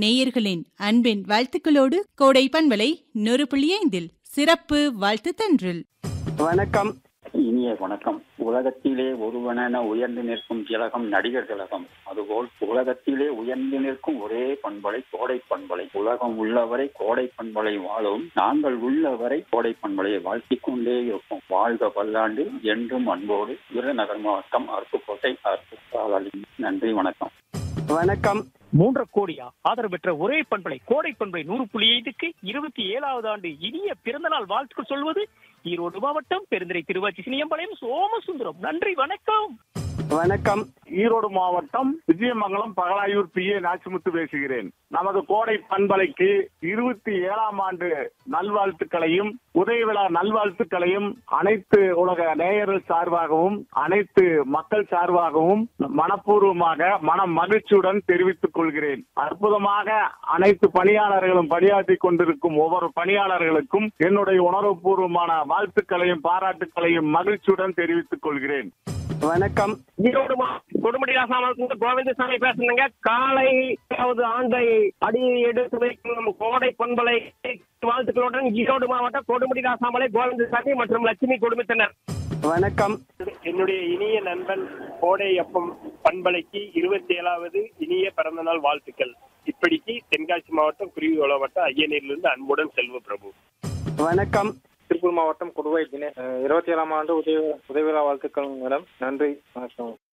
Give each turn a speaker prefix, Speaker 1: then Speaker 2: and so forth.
Speaker 1: நேயர்களின் அன்பின் வாழ்த்துக்களோடு கோடை பண்பலை நூறு புள்ளி ஐந்தில் சிறப்பு வாழ்த்து தன்றில்
Speaker 2: வணக்கம்
Speaker 3: இனிய வணக்கம் உலகத்திலே ஒருவனென உயர்ந்து நிற்கும் திலகம் நடிகர் திலகம் அதுபோல் உலகத்திலே உயர்ந்து நிற்கும் ஒரே பண்பலை கோடை பண்பலை உலகம் உள்ளவரை கோடை பண்பலை வாழும் நாங்கள் உள்ளவரை கோடை பண்பலையை வாழ்த்திக் கொண்டே இருப்போம் வாழ்க பல்லாண்டு என்றும் அன்போடு விருதுநகர் மாவட்டம் அருப்புக்கோட்டை அருப்பு நன்றி வணக்கம்
Speaker 2: வணக்கம்
Speaker 4: மூன்றரை கோடியா ஆதரவு பெற்ற ஒரே பண்பலை கோடை பண்பலை நூறு புள்ளி ஐந்துக்கு இருபத்தி ஏழாவது ஆண்டு இனிய பிறந்தநாள் வாழ்த்துக்கள் சொல்வது ஈரோடு மாவட்டம் பெருந்துறை திருவாச்சி சினியம்பாளையம் சோமசுந்தரம் நன்றி வணக்கம்
Speaker 2: வணக்கம்
Speaker 5: ஈரோடு மாவட்டம் விஜயமங்கலம் பகலாயூர் பி ஏ நாச்சிமுத்து பேசுகிறேன் நமது கோடை பண்பலைக்கு இருபத்தி ஏழாம் ஆண்டு நல்வாழ்த்துக்களையும் உதய விழா நல்வாழ்த்துக்களையும் அனைத்து உலக நேயர்கள் சார்பாகவும் அனைத்து மக்கள் சார்பாகவும் மனப்பூர்வமாக மன மகிழ்ச்சியுடன் தெரிவித்துக் கொள்கிறேன் அற்புதமாக அனைத்து பணியாளர்களும் பணியாற்றி கொண்டிருக்கும் ஒவ்வொரு பணியாளர்களுக்கும் என்னுடைய உணர்வுபூர்வமான வாழ்த்துக்களையும் பாராட்டுக்களையும் மகிழ்ச்சியுடன் தெரிவித்துக் கொள்கிறேன்
Speaker 2: வணக்கம்
Speaker 4: ஈரோடு கொடுமுடி ராசாமத்துல கோவிந்தசாமி பேசுறேங்க காலையாவது ஆண்டை அடியை எடுத்து வைக்கும் நம் கோடை பண்பலை வாழ்த்துக்களுடன் ஈரோடு மாவட்டம் கொடுமுடி ராசாமலை கோவிந்தசாமி மற்றும் லட்சுமி குடும்பத்தினர்
Speaker 2: வணக்கம்
Speaker 6: என்னுடைய இனிய நண்பன் கோடை அப்பம் பண்பலைக்கு இருபத்தி ஏழாவது இனிய பிறந்தநாள் வாழ்த்துக்கள் இப்படிக்கு தென்காசி மாவட்டம் குருவியோல வட்டம் ஐயனூரிலிருந்து அன்புடன் செல்வ பிரபு
Speaker 2: வணக்கம்
Speaker 7: திருப்பூர் மாவட்டம் குடுவை தினேஷ் இருபத்தி ஏழாம் ஆண்டு உதவி உதவியா வாழ்த்துக்கள் மேடம் நன்றி வணக்கம்